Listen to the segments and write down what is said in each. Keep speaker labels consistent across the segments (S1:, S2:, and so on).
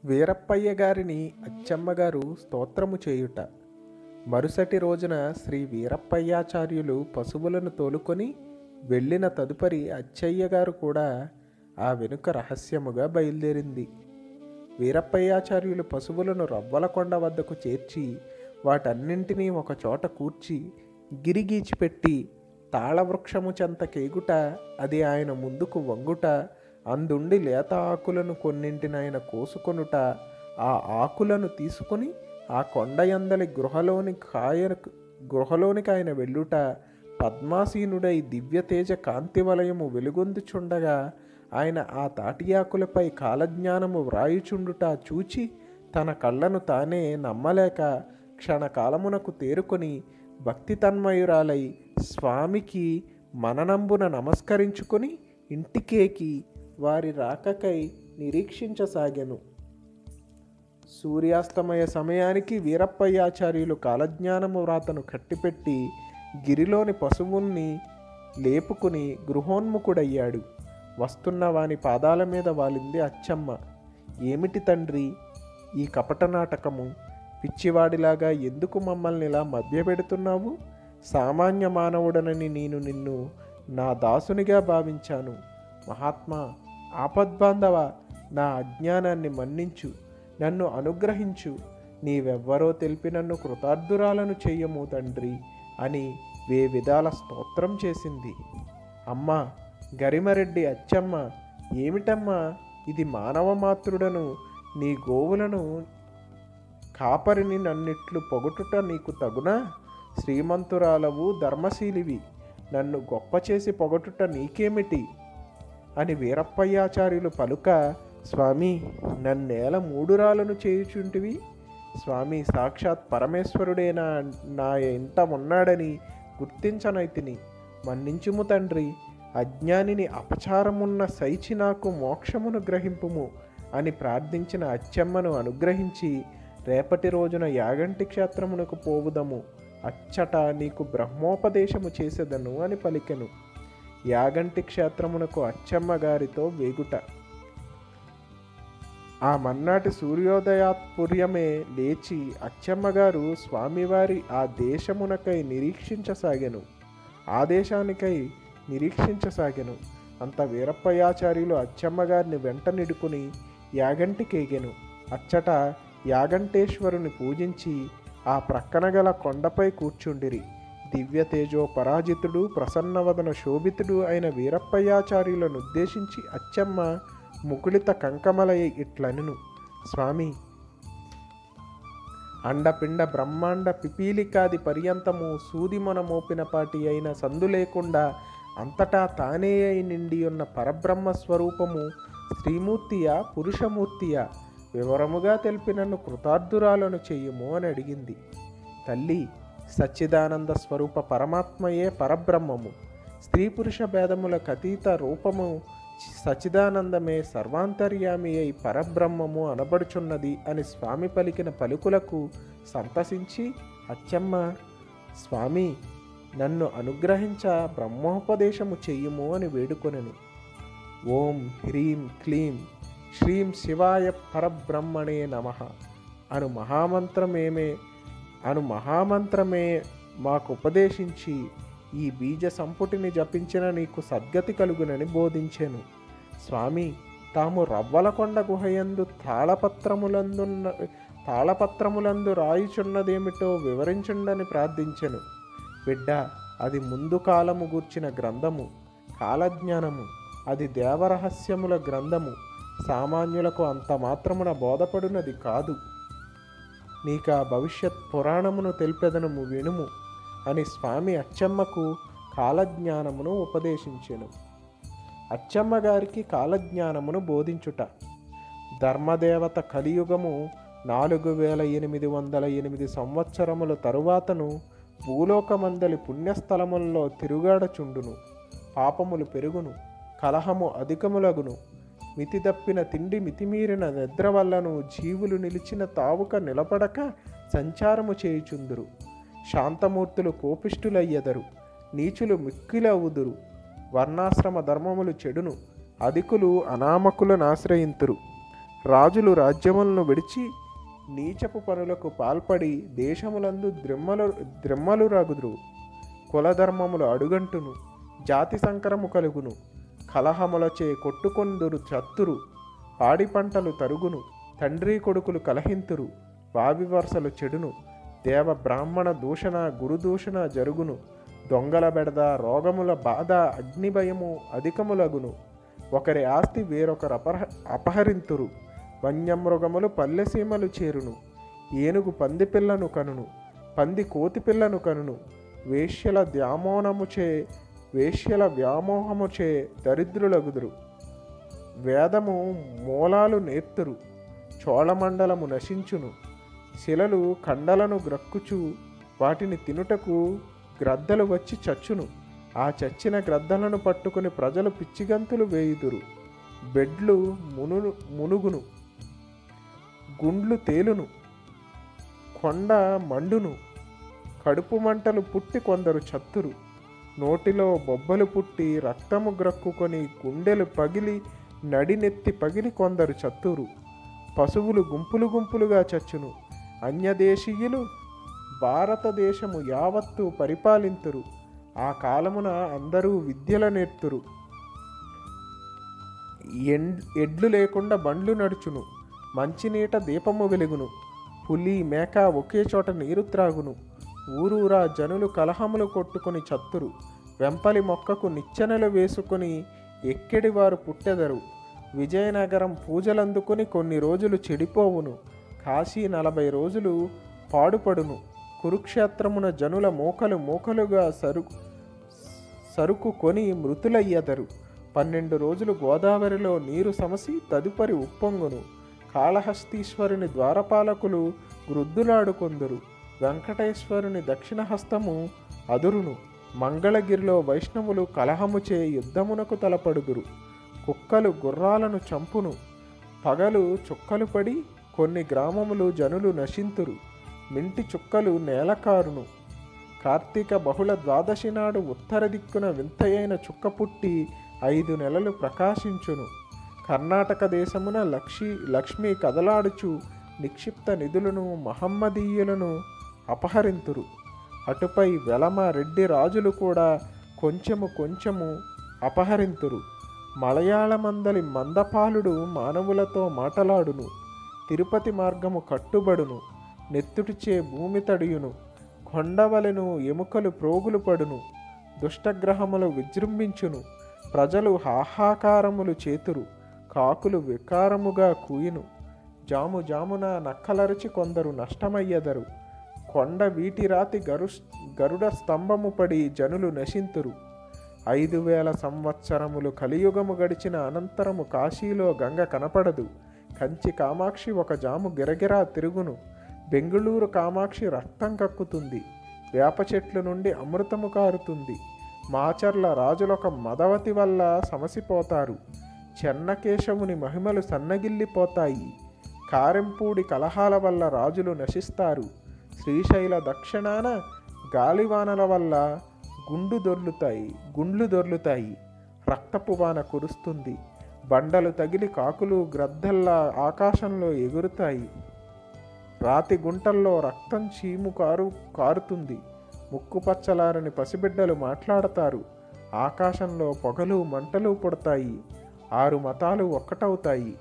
S1: వీరప్పయ్య గారిని అచ్చమ్మగారు స్తోత్రము చేయుట మరుసటి రోజున శ్రీ వీరప్పయ్యాచార్యులు పశువులను తోలుకొని వెళ్ళిన తదుపరి అచ్చయ్య గారు కూడా ఆ వెనుక రహస్యముగా బయలుదేరింది వీరప్పయ్యాచార్యులు పశువులను రవ్వలకొండ వద్దకు చేర్చి వాటన్నింటినీ ఒక చోట కూర్చి గిరిగీచిపెట్టి తాళవృక్షము చెంత కేగుట అది ఆయన ముందుకు వంగుట అందుండి లేత ఆకులను కొన్నింటిని ఆయన కోసుకొనుట ఆ ఆకులను తీసుకుని ఆ కొండయందలి గృహలోని కాయ గృహలోనికి ఆయన వెళ్ళుట పద్మాసీనుడై దివ్యతేజ కాంతి వలయము వెలుగొందుచుండగా ఆయన ఆ తాటియాకులపై కాలజ్ఞానము వ్రాయుచుండుట చూచి తన కళ్ళను తానే నమ్మలేక క్షణకాలమునకు తేరుకొని భక్తి తన్మయురాలై స్వామికి మననంబున నమస్కరించుకొని ఇంటికేకి వారి రాకకై నిరీక్షించసాగెను సూర్యాస్తమయ సమయానికి వీరప్పయ్యాచార్యులు కాలజ్ఞానము వ్రాతను కట్టిపెట్టి గిరిలోని పశువుల్ని లేపుకుని గృహోన్ముఖుడయ్యాడు వస్తున్న వాని పాదాల మీద వాలింది అచ్చమ్మ ఏమిటి తండ్రి ఈ కపట నాటకము పిచ్చివాడిలాగా ఎందుకు మమ్మల్ని ఇలా మభ్యపెడుతున్నావు సామాన్య మానవుడనని నేను నిన్ను నా దాసునిగా భావించాను మహాత్మా ఆపద్బాంధవ నా అజ్ఞానాన్ని మన్నించు నన్ను అనుగ్రహించు నీవెవ్వరో తెలిపి నన్ను కృతార్థురాలను చెయ్యము తండ్రి అని వే విధాల స్తోత్రం చేసింది అమ్మా గరిమరెడ్డి అచ్చమ్మ ఏమిటమ్మా ఇది మానవ మాతృడను నీ గోవులను కాపరిని నన్నిట్లు పొగటుట నీకు తగునా శ్రీమంతురాలవు ధర్మశీలివి నన్ను గొప్ప చేసి పొగటుట నీకేమిటి అని వీరప్పయ్యాచార్యులు పలుక స్వామి నన్నేల మూడురాలను చేయుచుంటివి స్వామి సాక్షాత్ పరమేశ్వరుడేనా నా ఇంట ఉన్నాడని గుర్తించనైతిని మన్నించుము తండ్రి అజ్ఞానిని అపచారమున్న సైచి నాకు మోక్షమును గ్రహింపుము అని ప్రార్థించిన అచ్చమ్మను అనుగ్రహించి రేపటి రోజున యాగంటి క్షేత్రమునకు పోవుదము అచ్చట నీకు బ్రహ్మోపదేశము చేసేదను అని పలికెను యాగంటి క్షేత్రమునకు అచ్చమ్మ గారితో వేగుట ఆ మన్నాటి సూర్యోదయాత్పుర్యమే లేచి అచ్చమ్మగారు స్వామివారి ఆ దేశమునకై నిరీక్షించసాగెను ఆ దేశానికై నిరీక్షించసాగెను అంత వీరప్పయాచార్యులు అచ్చమ్మగారిని వెంట నిడుకుని యాగంటికేగెను అచ్చట యాగంటేశ్వరుని పూజించి ఆ ప్రక్కన గల కొండపై కూర్చుండిరి దివ్య తేజో పరాజితుడు ప్రసన్నవదన శోభితుడు అయిన వీరప్పయ్యాచార్యులను ఉద్దేశించి అచ్చమ్మ ముకుళిత కంకమలయ ఇట్లనును స్వామి అండపిండ బ్రహ్మాండ పిపీలికాది పర్యంతము సూదిమొన మోపినపాటి అయిన సందు లేకుండా అంతటా తానే అయి నిండి ఉన్న పరబ్రహ్మ స్వరూపము స్త్రీమూర్తియా పురుషమూర్తియా వివరముగా తెలిపి నన్ను కృతార్థురాలను చెయ్యుము అని అడిగింది తల్లి సచ్చిదానంద స్వరూప పరమాత్మయే పరబ్రహ్మము స్త్రీ పురుష భేదములకు అతీత రూపము సచిదానందమే సర్వాంతర్యామి అయి పరబ్రహ్మము అనబడుచున్నది అని స్వామి పలికిన పలుకులకు సంతసించి అచ్చమ్మ స్వామి నన్ను అనుగ్రహించ బ్రహ్మోపదేశము చెయ్యుము అని వేడుకొనెను ఓం హ్రీం క్లీం శ్రీం శివాయ పరబ్రహ్మణే నమ అను మహామంత్రమేమే అను మహామంత్రమే మాకు ఉపదేశించి ఈ బీజ సంపుటిని జపించిన నీకు సద్గతి కలుగునని బోధించెను స్వామి తాము రవ్వలకొండ గుహయందు తాళపత్రములందున్న తాళపత్రములందు రాయుచున్నదేమిటో వివరించుండని ప్రార్థించెను బిడ్డ అది ముందు కాలము గూర్చిన గ్రంథము కాలజ్ఞానము అది దేవరహస్యముల గ్రంథము సామాన్యులకు అంత మాత్రమున బోధపడునది కాదు నీకా భవిష్యత్ పురాణమును తెలిపెదనము వినుము అని స్వామి అచ్చమ్మకు కాలజ్ఞానమును ఉపదేశించెను అచ్చమ్మ గారికి కాలజ్ఞానమును బోధించుట ధర్మదేవత కలియుగము నాలుగు వేల ఎనిమిది వందల ఎనిమిది సంవత్సరముల తరువాతను భూలోకమందలి పుణ్యస్థలముల్లో తిరుగాడచుండును పాపములు పెరుగును కలహము అధికములగును మితి తప్పిన తిండి మితిమీరిన నిద్ర వల్లను జీవులు నిలిచిన తావుక నిలబడక సంచారము చేయుచుందురు శాంతమూర్తులు కోపిష్ఠులయ్యెదరు నీచులు మిక్కిలవుదురు వర్ణాశ్రమ ధర్మములు చెడును అధికులు అనామకులను ఆశ్రయింతురు రాజులు రాజ్యములను విడిచి నీచపు పనులకు పాల్పడి దేశములందు ద్రిమ్మలు ద్రిమ్మలు రగుదురు కులధర్మములు అడుగంటును జాతి సంకరము కలుగును కలహములచే కొట్టుకొందురు చత్తురు పాడి పంటలు తరుగును తండ్రి కొడుకులు కలహింతురు వావి వరుసలు చెడును దేవ బ్రాహ్మణ దూషణ గురుదూషణ జరుగును దొంగల బెడద రోగముల బాధ అగ్నిభయము అధికములగును ఒకరి ఆస్తి వేరొకరు అపహ అపహరింతురు వన్యమృగములు పల్లెసీమలు చేరును ఏనుగు పంది పిల్లను కనును పంది కోతి పిల్లను కనును వేశ్యల వ్యామోహముచే వేశ్యల వ్యామోహముచే దరిద్రులగుదురు వేదము మూలాలు నేర్తురు చోళమండలము నశించును శిలలు కండలను గ్రక్కుచు వాటిని తినుటకు గ్రద్దలు వచ్చి చచ్చును ఆ చచ్చిన గ్రద్దలను పట్టుకుని ప్రజలు పిచ్చిగంతులు వేయుదురు బెడ్లు మునును మునుగును గుండ్లు తేలును కొండ మండును కడుపు మంటలు పుట్టి కొందరు చత్తురు నోటిలో బొబ్బలు పుట్టి రక్తము గ్రక్కుకొని గుండెలు పగిలి నడినెత్తి పగిలి కొందరు చత్తురు పశువులు గుంపులు గుంపులుగా చచ్చును అన్యదేశీయులు భారతదేశము యావత్తు పరిపాలింతురు ఆ కాలమున అందరూ విద్యల నేర్తురు ఎండ్ ఎడ్లు లేకుండా బండ్లు నడుచును మంచినీట దీపము వెలుగును పులి మేక ఒకే చోట నీరు త్రాగును ఊరూరా జనులు కలహములు కొట్టుకొని చత్తురు వెంపలి మొక్కకు నిచ్చెనలు వేసుకొని ఎక్కడి వారు పుట్టెదరు విజయనగరం పూజలందుకొని కొన్ని రోజులు చెడిపోవును కాశీ నలభై రోజులు పాడుపడును కురుక్షేత్రమున జనుల మోకలు మోకలుగా సరు సరుకు కొని మృతులయ్యదరు పన్నెండు రోజులు గోదావరిలో నీరు సమసి తదుపరి ఉప్పొంగును కాళహస్తీశ్వరుని ద్వారపాలకులు వృద్ధులాడుకొందురు వెంకటేశ్వరుని దక్షిణ హస్తము అదురును మంగళగిరిలో వైష్ణవులు కలహముచే యుద్ధమునకు తలపడుదురు కుక్కలు గుర్రాలను చంపును పగలు చుక్కలు పడి కొన్ని గ్రామములు జనులు నశింతురు మింటి చుక్కలు నేలకారును కార్తీక బహుళ ద్వాదశి నాడు ఉత్తర దిక్కున వింతయైన చుక్క పుట్టి ఐదు నెలలు ప్రకాశించును కర్ణాటక దేశమున లక్షి లక్ష్మి కదలాడుచు నిక్షిప్త నిధులను మహమ్మదీయులను అపహరింతురు అటుపై వెలమ రెడ్డి రాజులు కూడా కొంచెము కొంచెము అపహరింతురు మలయాళమందలి మందపాలుడు మానవులతో మాటలాడును తిరుపతి మార్గము కట్టుబడును నెత్తుటిచే భూమి తడియును కొండవలెను ఎముకలు ప్రోగులు పడును దుష్టగ్రహములు విజృంభించును ప్రజలు హాహాకారములు చేతురు కాకులు వికారముగా కూయును జాము జామున నక్కలరచి కొందరు నష్టమయ్యెదరు కొండ వీటిరాతి గరు గరుడ స్తంభము పడి జనులు నశింతురు ఐదు వేల సంవత్సరములు కలియుగము గడిచిన అనంతరము కాశీలో గంగ కనపడదు కంచి కామాక్షి ఒక జాము గిరగిరా తిరుగును బెంగుళూరు కామాక్షి రక్తం కక్కుతుంది వేప చెట్ల నుండి అమృతము కారుతుంది మాచర్ల రాజులొక మదవతి వల్ల సమసిపోతారు చెన్నకేశవుని మహిమలు సన్నగిల్లిపోతాయి కారెంపూడి కలహాల వల్ల రాజులు నశిస్తారు శ్రీశైల దక్షిణాన గాలివానల వల్ల గుండు దొర్లుతాయి గుండ్లు దొర్లుతాయి రక్తపు వాన కురుస్తుంది బండలు తగిలి కాకులు గ్రద్దల్లా ఆకాశంలో ఎగురుతాయి రాతి గుంటల్లో రక్తం చీము కారు కారుతుంది ముక్కు పచ్చలారని పసిబిడ్డలు మాట్లాడతారు ఆకాశంలో పొగలు మంటలు పుడతాయి ఆరు మతాలు ఒక్కటవుతాయి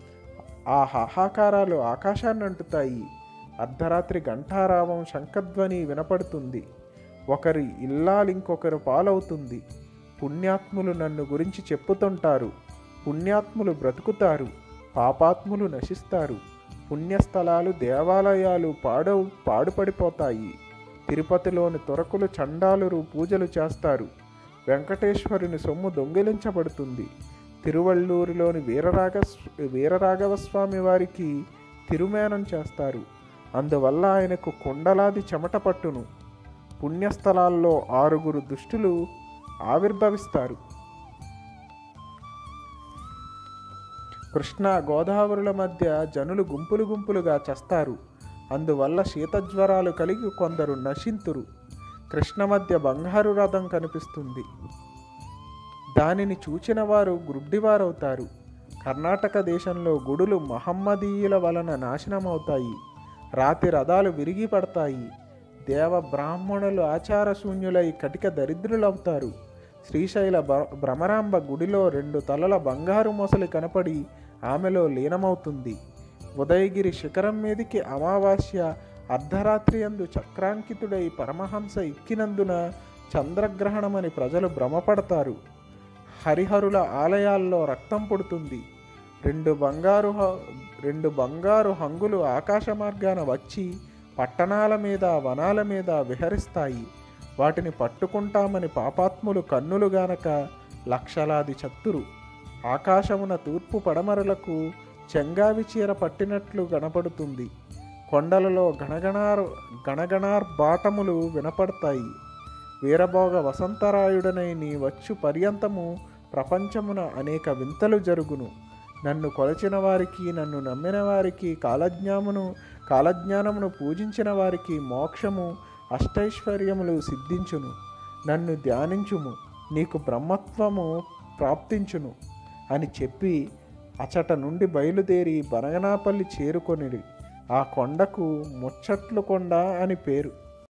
S1: ఆ హాహాకారాలు ఆకాశాన్ని అంటుతాయి అర్ధరాత్రి ఘంటారావం శంఖధ్వని వినపడుతుంది ఒకరి ఇల్లాలింకొకరు పాలవుతుంది పుణ్యాత్ములు నన్ను గురించి చెప్పుతుంటారు పుణ్యాత్ములు బ్రతుకుతారు పాపాత్ములు నశిస్తారు పుణ్యస్థలాలు దేవాలయాలు పాడవు పాడుపడిపోతాయి తిరుపతిలోని తొరకులు చండాలురు పూజలు చేస్తారు వెంకటేశ్వరుని సొమ్ము దొంగిలించబడుతుంది తిరువళ్ళూరులోని వీరరాగ వీరరాఘవ స్వామి వారికి తిరుమేనం చేస్తారు అందువల్ల ఆయనకు కుండలాది చెమట పట్టును పుణ్యస్థలాల్లో ఆరుగురు దుష్టులు ఆవిర్భవిస్తారు కృష్ణా గోదావరుల మధ్య జనులు గుంపులు గుంపులుగా చస్తారు అందువల్ల శీతజ్వరాలు కలిగి కొందరు నశింతురు కృష్ణ మధ్య బంగారు రథం కనిపిస్తుంది దానిని చూచిన వారు గ్రుడ్డివారవుతారు కర్ణాటక దేశంలో గుడులు మహమ్మదీయుల వలన నాశనమవుతాయి రాతి రథాలు విరిగి పడతాయి దేవ బ్రాహ్మణులు ఆచార శూన్యులై కటిక దరిద్రులవుతారు శ్రీశైల భ- భ్రమరాంబ గుడిలో రెండు తలల బంగారు మొసలి కనపడి ఆమెలో లీనమవుతుంది ఉదయగిరి శిఖరం మీదికి అమావాస్య అర్ధరాత్రి అందు చక్రాంకితుడై పరమహంస ఎక్కినందున చంద్రగ్రహణమని ప్రజలు భ్రమపడతారు హరిహరుల ఆలయాల్లో రక్తం పుడుతుంది రెండు బంగారు హ- రెండు బంగారు హంగులు ఆకాశ మార్గాన వచ్చి పట్టణాల మీద వనాల మీద విహరిస్తాయి వాటిని పట్టుకుంటామని పాపాత్ములు కన్నులు గానక లక్షలాది చత్తురు ఆకాశమున తూర్పు పడమరలకు చెంగావి చీర పట్టినట్లు కనపడుతుంది కొండలలో గణగణార్ గణగణార్బాటములు వినపడతాయి వీరభోగ వసంతరాయుడనై నీ వచ్చు పర్యంతము ప్రపంచమున అనేక వింతలు జరుగును నన్ను కొలచిన వారికి నన్ను నమ్మిన వారికి కాలజ్ఞామును కాలజ్ఞానమును పూజించిన వారికి మోక్షము అష్టైశ్వర్యములు సిద్ధించును నన్ను ధ్యానించుము నీకు బ్రహ్మత్వము ప్రాప్తించును అని చెప్పి అచట నుండి బయలుదేరి బనగనాపల్లి చేరుకొనిడి ఆ కొండకు ముచ్చట్లు కొండ అని పేరు